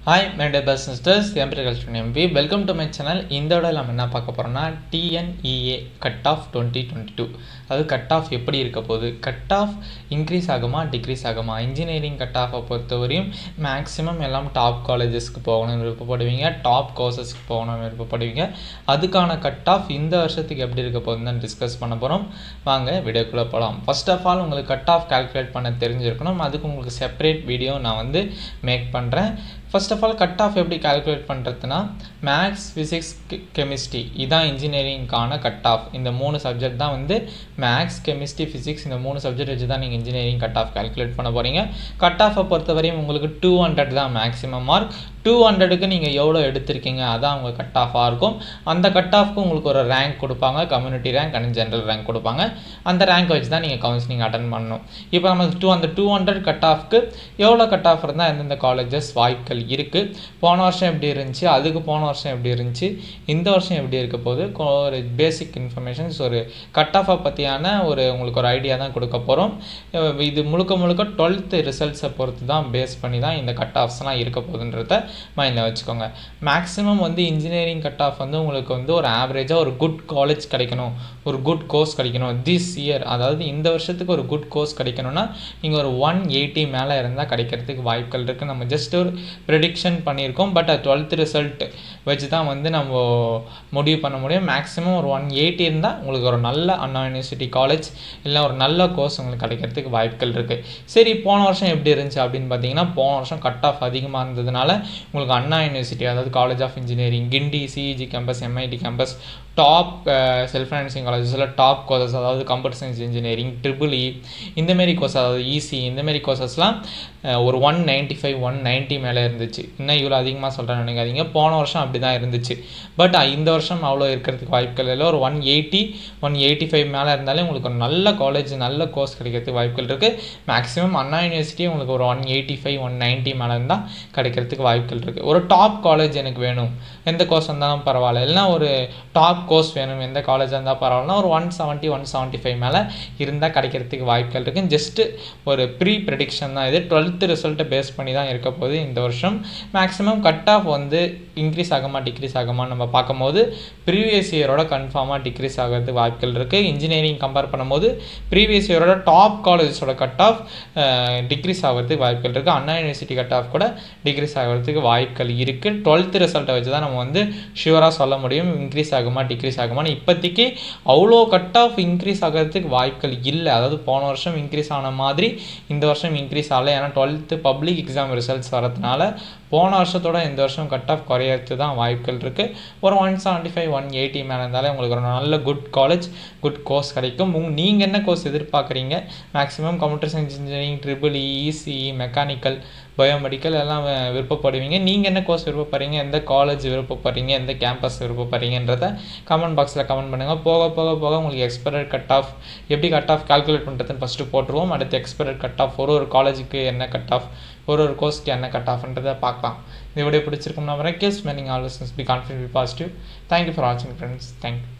hi my டெபர் sisters எம்பிரிகல்ச்சர் எம்பி வெல்கம் டு மை சேனல் இந்த விட நம்ம என்ன பார்க்க போகிறோம்னா TNEA cut off twenty twenty two அது கட் ஆஃப் எப்படி இருக்க போகுது கட் ஆஃப் இன்க்ரீஸ் ஆகுமா டிக்ரீஸ் ஆகுமா இன்ஜினியரிங் கட் ஆஃபை பொறுத்தவரையும் மேக்ஸிமம் எல்லாம் டாப் காலேஜஸ்க்கு போகணும்னு விருப்பப்படுவீங்க டாப் கோர்சஸ்க்கு போகணும்னு விருப்பப்படுவீங்க அதுக்கான கட் ஆஃப் இந்த வருஷத்துக்கு எப்படி இருக்க போகுதுன்னு டிஸ்கஸ் பண்ண போகிறோம் வாங்க வீடியோக்குள்ளே போகலாம் ஃபர்ஸ்ட் ஆஃப் ஆல் உங்களுக்கு கட் ஆஃப் கால்குலேட் பண்ண தெரிஞ்சிருக்கணும் அதுக்கு உங்களுக்கு செப்பரேட் வீடியோ நான் வந்து மேக் பண்ணுறேன் first of all cut off எப்படி கால்குலேட் பண்ணுறதுனா மேக்ஸ் ஃபிசிக்ஸ் கெமிஸ்ட்ரி இதான் இன்ஜினியரிங்க்கான கட் ஆஃப் இந்த மூணு சப்ஜெக்ட் தான் வந்து மேக்ஸ் கெமிஸ்ட்ரி ஃபிசிக்ஸ் இந்த மூணு சப்ஜெக்ட் வச்சு தான் நீங்கள் இன்ஜினியரிங் கட் ஆஃப் கால்குலேட் பண்ண போகிறீங்க கட் ஆஃபை பொறுத்தவரையும் உங்களுக்கு டூ ஹண்ட்ரட் தான் மேக்ஸிமம் மார்க் டூ ஹண்ட்ரடுக்கு நீங்கள் எவ்வளோ எடுத்திருக்கீங்க அதான் உங்கள் கட் ஆஃபாக இருக்கும் அந்த கட் ஆஃப்க்கு உங்களுக்கு ஒரு ரேங்க் கொடுப்பாங்க community rank and general rank கொடுப்பாங்க அந்த ரேங்க் வச்சு தான் நீங்கள் கவுன்சிலிங் அட்டன் பண்ணணும் இப்போ நம்ம டூ அந்த டூ ஹண்ட்ரட் கட் ஆஃப்க்கு எவ்வளோ கட் ஆஃப் இருந்தால் எந்தெந்த காலேஜஸ் வாய்ப்புகள் இருக்குது போன வருஷம் எப்படி இருந்துச்சு அதுக்கு போன வருஷம் எப்படி இருந்துச்சு இந்த வருஷம் எப்படி இருக்க போது ஒரு பேசிக் இன்ஃபர்மேஷன்ஸ் ஒரு கட் ஆஃபை பற்றியான ஒரு உங்களுக்கு ஒரு ஐடியா தான் கொடுக்க போகிறோம் இது முழுக்க முழுக்க டுவெல்த்து ரிசல்ட்ஸை பொறுத்து தான் பேஸ் பண்ணி தான் இந்த கட் ஆஃப்ஸ்லாம் இருக்க போகுதுன்றத மைண்டில் வச்சுக்கோங்க மேக்ஸிமம் வந்து இன்ஜினியரிங் கட் ஆஃப் வந்து உங்களுக்கு வந்து ஒரு ஆவரேஜாக ஒரு குட் காலேஜ் கிடைக்கணும் ஒரு குட் கோர்ஸ் கிடைக்கணும் திஸ் இயர் அதாவது இந்த வருஷத்துக்கு ஒரு குட் கோர்ஸ் கிடைக்கணும்னா நீங்கள் ஒரு ஒன் எயிட்டி மேலே இருந்தால் கிடைக்கிறதுக்கு வாய்ப்புகள் இருக்குது நம்ம ஜஸ்ட் ஒரு ப்ரெடிக்ஷன் பண்ணியிருக்கோம் பட் அது டுவெல்த் ரிசல்ட் வச்சு தான் வந்து நம்ம முடிவு பண்ண முடியும் மேக்ஸிமம் ஒரு ஒன் எயிட்டி இருந்தால் உங்களுக்கு ஒரு நல்ல அண்ணா யூனிவர்சிட்டி காலேஜ் இல்லை ஒரு நல்ல கோர்ஸ் உங்களுக்கு கிடைக்கிறதுக்கு வாய்ப்புகள் இருக்குது சரி போன வருஷம் எப்படி இருந்துச்சு அப்படின்னு பார்த்தீங்கன்னா போன வருஷம் கட் ஆஃப் அதிகமாக இருந்ததுனால உங்களுக்கு அண்ணா யூனிவர்சிட்டி அதாவது College of Engineering Guindy CEG campus MIT campus top self financing காலேஜஸில் டாப் கோர்சஸ் அதாவது computer science engineering triple E இந்தமாரி கோர்ஸ் அதாவது இசி இந்தமாரி கோர்சஸ்லாம் ஒரு one ninety five one ninety மேலே இருந்துச்சு இன்னும் இவ்வளோ அதிகமாக சொல்கிறேன்னு நினைக்காதீங்க போன வருஷம் அப்படி தான் இருந்துச்சு பட் இந்த வருஷம் அவ்வளோ இருக்கிறதுக்கு வாய்ப்புகள் இல்லை ஒரு one eighty one eighty five மேலே இருந்தாலே உங்களுக்கு ஒரு நல்ல காலேஜ் நல்ல கோர்ஸ் கிடைக்கிறதுக்கு வாய்ப்புகள் இருக்குது மேக்ஸிமம் அண்ணா யூனிவர்சிட்டி உங்களுக்கு ஒரு one eighty five one ninety மேலே இருந்தால் கிடைக்கிறதுக்கு வாய்ப்புகள் இருக்குது ஒரு டாப் காலேஜ் எனக்கு வேணும் எந்த கோர்ஸ் இருந்தாலும் பரவாயில்ல இல்லைனா ஒரு டாப் கோர்ஸ் வேணும் எந்த காலேஜாக இருந்தால் பரவாயில்லனா ஒரு one seventy one seventy five மேலே இருந்தால் கிடைக்கிறதுக்கு வாய்ப்புகள் இருக்குது ஜஸ்ட்டு ஒரு ப்ரீ ப்ரெடிக்ஷன் தான் இது டுவெல்த்து ரிசல்ட்டை பேஸ் பண்ணி தான் இருக்க போகுது இந்த வருஷம் மேக்ஸிமம் கட் ஆஃப் வந்து இன்க்ரீஸ் ஆகுமா டிக்ரீஸ் ஆகுமா நம்ம பார்க்கும்போது ப்ரீவியஸ் இயரோட கன்ஃபார்மாக டிக்ரீஸ் ஆகிறதுக்கு வாய்ப்புகள் இருக்குது இன்ஜினியரிங் கம்பேர் பண்ணும்போது ப்ரீவியஸ் இயரோட டாப் காலேஜஸோட கட் ஆஃப் டிக்ரீஸ் ஆகிறதுக்கு வாய்ப்புகள் இருக்குது அண்ணா யூனிவர்சிட்டி கட் ஆஃப் கூட டிக்ரீஸ் ஆகிறதுக்கு வாய்ப்புகள் இருக்குது டுவெல்த்து ரிசல்ட்டை வச்சு தான் நம்ம வந்து ஷுவராக சொல்ல முடியும் இன்க்ரீஸ் ஆகுமா டிக்ரீஸ் ஆகுமான்னு இப்போதைக்கு அவ்வளோ கட் ஆஃப் இன்க்ரீஸ் ஆகிறதுக்கு வாய்ப்புகள் இல்லை அதாவது போன வருஷம் இன்க்ரீஸ் ஆன மாதிரி இந்த வருஷம் இன்க்ரீஸ் ஆகலை ஏன்னா டுவெல்த்து பப்ளிக் எக்ஸாம் ரிசல்ட்ஸ் வரதுனால போன வருஷத்தோட இந்த வருஷம் கட் ஆஃப் குறையறது தான் வாய்ப்புகள் இருக்குது ஒரு one seventy five one eighty மேலே இருந்தாலே உங்களுக்கு ஒரு நல்ல குட் காலேஜ் குட் கோர்ஸ் கிடைக்கும் உங் நீங்கள் என்ன கோர்ஸ் எதிர்பார்க்குறீங்க maximum computer science engineering triple ECE mechanical biomedical எல்லாம் விருப்பப்படுவீங்க நீங்கள் என்ன கோர்ஸ் விருப்பப்படுறீங்க எந்த காலேஜ் விருப்பப்படுறீங்க எந்த கேம்பஸ் விருப்பப்படுறீங்கன்றத கமெண்ட் பாக்ஸில் கமெண்ட் பண்ணுங்கள் போக போக போக உங்களுக்கு எக்ஸ்பெரட் கட் ஆஃப் எப்படி கட் ஆஃப் கால்குலேட் பண்ணுறதுன்னு ஃபஸ்ட்டு போட்டுருவோம் அடுத்து எக்ஸ்பெரட் கட் ஆஃப் ஒரு ஒரு காலேஜுக்கு என்ன கட் ஆஃப் ஒரு ஒரு கோர்ஸ்க்கு என்ன கட் ஆஃப்ன்றதை பார்க்கலாம் இந்த வீடியோ பிடிச்சிருக்கும் நம்புறேன் கேஸ் மேனிங் always be confident be positive thank you for வாட்சிங் ஃப்ரெண்ட்ஸ் தேங்க்யூ